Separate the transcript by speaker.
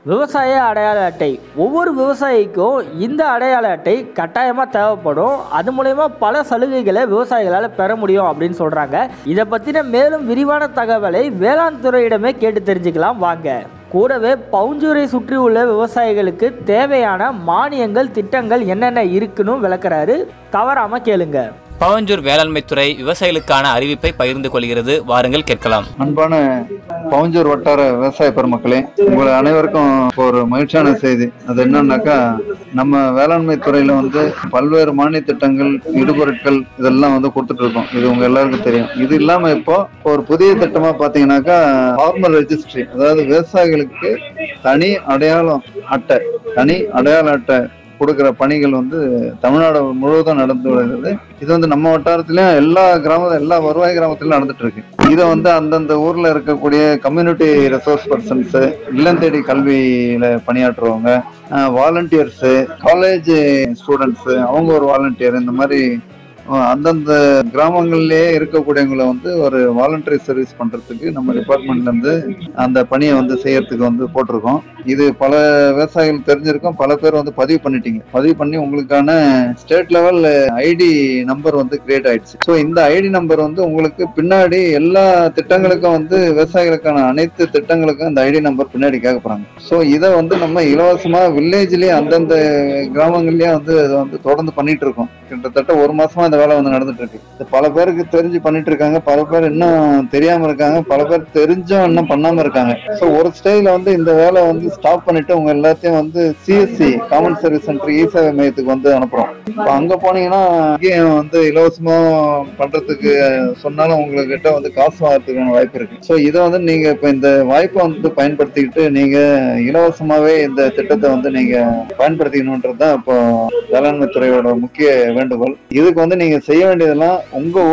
Speaker 1: விவசாய அடையாள அட்டை ஒவ்வொரு விவசாயிக்கும் இந்த அடையாள அட்டை கட்டாயமாக தேவைப்படும் அது மூலயமா பல சலுகைகளை விவசாயிகளால் பெற முடியும் அப்படின்னு சொல்கிறாங்க இதை பற்றின மேலும் விரிவான தகவலை வேளாண் துறையிடமே கேட்டு தெரிஞ்சுக்கலாம் வாங்க கூடவே பவுஞ்சூரை சுற்றி உள்ள விவசாயிகளுக்கு தேவையான மானியங்கள் திட்டங்கள் என்னென்ன இருக்குன்னு விளக்குறாரு தவறாமல் கேளுங்க
Speaker 2: பவஞ்சூர் வேளாண்மை துறை விவசாயிகளுக்கான அறிவிப்பை பகிர்ந்து கொள்கிறது வாருங்கள் கேட்கலாம்
Speaker 3: அன்பான பவுஞ்சூர் வட்டார விவசாய பெருமக்களே உங்களை அனைவருக்கும் ஒரு மகிழ்ச்சியான செய்தி அது என்னன்னாக்கா நம்ம வேளாண்மை துறையில வந்து பல்வேறு மானிய திட்டங்கள் இடுபொருட்கள் இதெல்லாம் வந்து கொடுத்துட்டு இருக்கோம் இது உங்க எல்லாருக்கும் தெரியும் இது இல்லாம இப்போ ஒரு புதிய திட்டமா பாத்தீங்கன்னாக்கா ஃபார்மர் ரெஜிஸ்ட்ரி அதாவது விவசாயிகளுக்கு தனி அடையாளம் அட்டை தனி அடையாள அட்டை கொடுக்கிற பணிகள் வந்து தமிழ்நாடு முழுவதும் நடந்து வருகிறது இது வந்து நம்ம வட்டாரத்திலயும் எல்லா கிராம எல்லா வருவாய் கிராமத்திலும் நடந்துட்டு இருக்கு இதை வந்து அந்தந்த ஊர்ல இருக்கக்கூடிய கம்யூனிட்டி ரிசோர்ஸ் பர்சன்ஸ் இல்லம் தேடி கல்வியில பணியாற்றுறவங்க வாலண்டியர்ஸ் காலேஜ் ஸ்டூடெண்ட்ஸ் அவங்க ஒரு வாலண்டியர் இந்த மாதிரி அஹ், அந்தந்த கிராமங்கள்லயே இருக்கக்கூடியவங்களை வந்து ஒரு வாலண்டரி சர்வீஸ் பண்றதுக்கு நம்ம டிபார்ட்மெண்ட்ல இருந்து அந்த பணியை வந்து செய்யறதுக்கு வந்து போட்டிருக்கோம் இது பல விவசாயிகள் தெரிஞ்சிருக்கும் பல பேர் வந்து பதிவு பண்ணிட்டீங்க பதிவு பண்ணி உங்களுக்கான ஸ்டேட் லெவல் ஐடி நம்பர் வந்து கிரியேட் ஆயிடுச்சு ஸோ இந்த ஐடி நம்பர் வந்து உங்களுக்கு பின்னாடி எல்லா திட்டங்களுக்கும் வந்து விவசாயிகளுக்கான அனைத்து திட்டங்களுக்கும் இந்த ஐடி நம்பர் பின்னாடி கேட்க போறாங்க ஸோ இதை வந்து நம்ம இலவசமா வில்லேஜ்லயே அந்தந்த கிராமங்கள்லயே வந்து இதை வந்து தொடர்ந்து பண்ணிட்டு இருக்கோம் கிட்டத்தட்ட ஒரு மாசமா இந்த வேலை வந்து நடந்துட்டு இருக்கு இது பல பேருக்கு தெரிஞ்சு பண்ணிட்டு இருக்காங்க பல பேர் இன்னும் தெரியாம இருக்காங்க பல பேர் தெரிஞ்சும் இன்னும் பண்ணாம இருக்காங்க ஸோ ஒரு ஸ்டேஜ்ல வந்து இந்த வேலை வந்து ஸ்டாப் பண்ணிட்டு உங்க எல்லாத்தையும் வந்து CSC common service centre E சேவை மையத்துக்கு வந்து அனுப்புறோம் இப்போ அங்க போனீங்கன்னா அங்கேயும் வந்து இலவசமா பண்றதுக்கு சொன்னாலும் உங்ககிட்ட வந்து காசு வாங்குறதுக்கான வாய்ப்பு இருக்கு ஸோ இதை வந்து நீங்க இப்போ இந்த வாய்ப்பை வந்து பயன்படுத்திக்கிட்டு நீங்க இலவசமாவே இந்த திட்டத்தை வந்து நீங்க பயன்படுத்திக்கணுன்றது தான் இப்போ வேளாண்மை துறையோட முக்கிய வேண்டுகோள் இதுக்கு வந்து நீங்க செய்ய வேண்டியதெல்லாம் உங்க